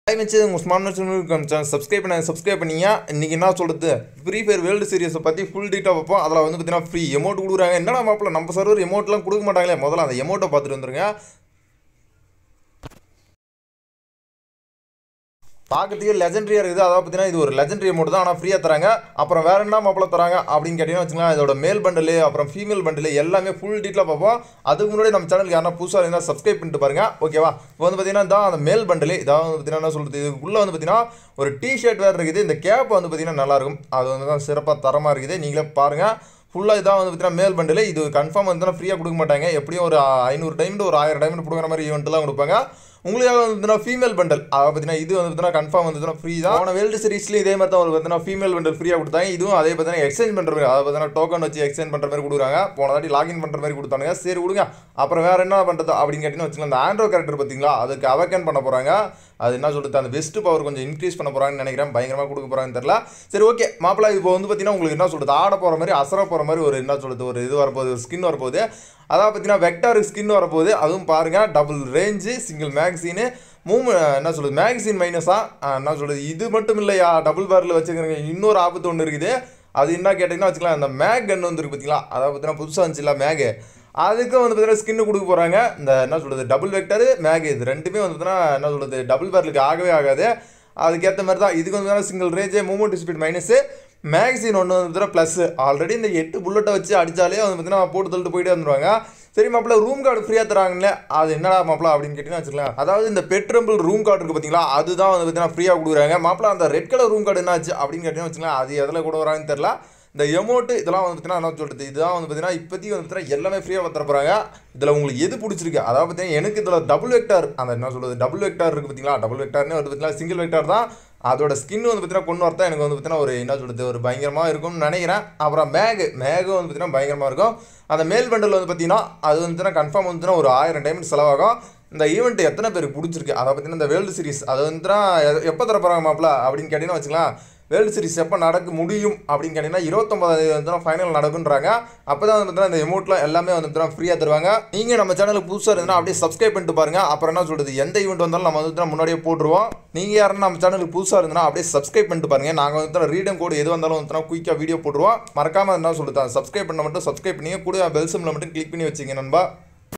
வச்சு உங்கள் smart channel subscribe பண்ண சப்ஸ்கிரைப் பண்ணீங்க இன்றைக்கி என்ன சொல்கிறது ஃப்ரீ ஃபயர் வேர்ல்டு சீரிஸை பற்றி ஃபுல் டீட்டாக பார்ப்போம் அதில் வந்து பார்த்தீங்கன்னா ஃப்ரீ எமௌண்ட் கொடுக்குறாங்க என்னடா மாப்பிள்ள நம்ம சர்வர் எமௌண்ட்லாம் கொடுக்க மாட்டாங்களே முதல்ல அந்த எமௌண்ட்டை பார்த்துட்டு வந்துருங்க பார்க்கறதுக்கே லெஜெண்டரியாக இருக்குது அதாவது பார்த்தீங்கன்னா இது ஒரு லெஜெண்டரி அமௌண்ட் தான் ஆனால் ஃப்ரீயாக தராங்க அப்புறம் வேறு என்ன மாப்பிள தராங்க அப்படின்னு கேட்டிங்கன்னா வச்சுக்கலாம் இதோட மேல் பண்டலு அப்புறம் ஃபீமேல் பண்டலு எல்லாமே ஃபுல் டீட்டெயிலாக பார்ப்போம் அதுக்கு முன்னாடி நம்ம சேனலுக்கு யாரா புதுசாக இருந்தால் சப்ஸ்கிரைப் பண்ணிட்டு பாருங்க ஓகேவா இப்போ வந்து பார்த்தீங்கன்னா இதான் அந்த மேல் பண்டலு இதான் வந்து பார்த்தீங்கன்னா என்ன சொல்கிறது இதுக்குள்ளே வந்து பார்த்தீங்கன்னா ஒரு டிஷர்ட் வேறு இருக்குது இந்த கேப் வந்து பார்த்தீங்கன்னா நல்லாயிருக்கும் அது வந்து தான் சிறப்பாக தரமாக இருக்குது நீங்களே பாருங்கள் ஃபுல்லாக இதான் வந்து பார்த்தீங்கன்னா மேல் பண்டில் இது கன்ஃபார்ம் வந்து ஃப்ரீயாக கொடுக்க மாட்டாங்க எப்படியும் ஒரு ஐநூறு டைமண்ட் ஒரு ஆயிரம் டைமண்ட் கொடுக்குற மாதிரி ஈவெண்ட்லாம் கொடுப்பாங்க உங்களுக்காக வந்து பார்த்தீங்கன்னா ஃபீமேல் பண்டல் அதை பார்த்தீங்கன்னா இது வந்து பார்த்தீங்கன்னா கன்ஃபார்ம் வந்து பார்த்தீங்கன்னா ஃப்ரீ தான் போன வேர்ல்டு சீரிஸ்லேயும் இதே மாதிரி தான் ஒரு பார்த்தீங்கன்னா ஃபீமேல் பண்டல் ஃப்ரீயாக கொடுத்தாங்க இதுவும் அதே பார்த்தீங்கன்னா எக்ஸ்சேஞ்ச் பண்ணுற மாதிரி அதை பார்த்தீங்கன்னா டோக்கன் வச்சு எக்ஸ்சேஞ்ச் பண்ணுற மாதிரி கொடுக்குறாங்க போன தாட்டி லாகின் பண்ணுற மாதிரி கொடுத்தாங்க சரி கொடுங்க அப்புறம் வேறு என்ன பண்ணுறது அப்படின்னு கேட்டிங்கன்னா வச்சுக்கலாம் இந்த ஆண்ட்ரோ கேரக்டர் பார்த்தீங்களா அதுக்கு அவக்கன் பண்ண போகிறாங்க அது என்ன சொல்கிறது அந்த பெஸ்ட் பவர் கொஞ்சம் இன்க்ரீஸ் பண்ண போகிறாங்கன்னு நினைக்கிறேன் பயங்கரமாக கொடுக்க போகிறாங்கன்னு தெரியல சரி ஓகே மாப்பிள்ளை இப்போ வந்து பார்த்தீங்கன்னா உங்களுக்கு என்ன சொல்கிறது ஆட போகிற மாதிரி அசர போகிற மாதிரி ஒரு என்ன சொல்கிறது ஒரு இது வரப்போகுது ஒரு ஸ்கின் வரப்போகுது அதாவது பார்த்தீங்கன்னா வெக்டார் ஸ்கின் வரப்போகுது அதுவும் பாருங்கள் டபுள் ரேஞ்சு சிங்கிள் மேக்சின்னு மூணு என்ன சொல்கிறது மேக்சின் மைனஸாக என்ன சொல்கிறது இது மட்டும் இல்லையா டபுள் பேரில் வச்சுக்கிறீங்க இன்னொரு ஆபத்து ஒன்று இருக்குது அது என்ன கேட்டிங்கன்னா வச்சுக்கலாம் அந்த மேக் கன் வந்துருக்கு பார்த்தீங்களா அதாவது பார்த்தீங்கன்னா புதுசாக இருந்துச்சுல மேகு அதுக்கும் வந்து பார்த்தீங்கன்னா ஸ்கின்னு கொடுக்க போகிறாங்க இந்த என்ன சொல்கிறது டபுள் வெக்டரு மேக் இது ரெண்டுமே வந்து பார்த்தீங்கன்னா என்ன சொல்கிறது டபுள் பேரலுக்கு ஆகவே ஆகாது அதுக்கேற்ற மாதிரி தான் இதுக்கு வந்து single range moment speed minus மேக்சின் ஒன்று வந்து ப்ளஸ் ஆல்ரெடி இந்த எட்டு புல்லட்டை வச்சு அடித்தாலே வந்து பார்த்தீங்கன்னா போட்டு தள்ளிட்டு போயிட்டே வந்துருவாங்க சரி மாப்பிள்ள ரூம் கார்டு ஃப்ரீயாக தராங்களே அது என்னடா மாப்பிள்ள அப்படின்னு கேட்டிங்கன்னா வச்சுக்கலாம் அதாவது இந்த பெட்ரம்பிள் ரூம் கார்டு இருக்குது பார்த்தீங்களா அதுதான் வந்து பார்த்தீங்கன்னா ஃப்ரீயாக கொடுக்குறாங்க மாப்பிள்ள அந்த ரெட் கலர் ரூம் கார்டு என்னாச்சு அப்படின்னு கேட்டிங்கன்னா வச்சுக்கலாம் அது எதில் கூட வராங்கன்னு தெரில இந்த எமௌண்ட்டு இதெல்லாம் வந்து பார்த்தீங்கன்னா என்ன சொல்கிறது இதுதான் வந்து பார்த்தீங்கன்னா இப்போதைக்கு வந்து பார்த்தீங்கன்னா எல்லாமே ஃப்ரீயாக தர போகிறாங்க இதில் உங்களுக்கு எது பிடிச்சிருக்கு அதாவது பார்த்தீங்கன்னா எனக்கு இதில் டபுள் வெக்டார் அந்த என்ன சொல்கிறது டபுள் வெக்டார் இருக்குது பார்த்தீங்களா டபுள் வெக்டார்னு வந்து பார்த்தீங்கன்னா சிங்கிள் வெக்டார் தான் அதோட ஸ்கின் வந்து பார்த்தீங்கன்னா கொண்டு வரதான் எனக்கு வந்து பார்த்தீங்கன்னா ஒரு என்ன சொல்கிறது ஒரு பயங்கரமாக இருக்கும்னு நினைக்கிறேன் அப்புறம் மேகு மேகும் வந்து பார்த்தீங்கன்னா பயங்கரமாக இருக்கும் அந்த மேல் பண்டல் வந்து பார்த்தீங்கன்னா அது வந்து பார்த்தீங்கன்னா கன்ஃபார்ம் வந்து பார்த்தீங்கன்னா ஒரு ஆயிரம் டைமண்ட் செலவாகும் இந்த ஈவெண்ட் எத்தனை பேருக்கு பிடிச்சிருக்கு அதை பார்த்தீங்கன்னா இந்த வேர்ல்டு சீரிஸ் அது வந்து எப்போ தர போகிறாங்க மாப்பிள்ள அப்படின்னு கேட்டிங்கன்னா வச்சுக்கலாம் வேர்ல்டு சீரிஸ் எப்போ நடக்க முடியும் அப்படின்னு கேட்டிங்கன்னா இருபத்தொம்பது வந்து ஃபைனல் நடக்குன்றாங்க அப்போ தான் வந்து இந்த எமௌண்ட்லாம் எல்லாமே வந்து ஃப்ரீயாக தருவாங்க நீங்கள் நம்ம சேனலுக்கு புதுசாக இருந்தால் அப்படியே சப்ஸ்கிரைப் பண்ணிட்டு பாருங்கள் அப்புறம் என்ன சொல்கிறது எந்த ஈவெண்ட் வந்தாலும் நம்ம வந்து முன்னாடியே போட்டுருவோம் நீங்கள் யாரும் நம்ம சேனலுக்கு புதுசாக இருந்தால் அப்படியே சப்ஸ்கிரைப் பண்ணிட்டு பாருங்கள் நாங்கள் வந்து ரீடம் கோடு எது வந்தாலும் வந்து குயிக்காக வீடியோ போட்டுருவோம் மறக்காமல் என்ன சொல்லுது சப்ஸ்கிரைப் பண்ண மட்டும் சப்ஸ்கிரைப் பண்ணி கூட பெல் சிம்மில் மட்டும் கிளிக் பண்ணி வச்சிங்க நண்பா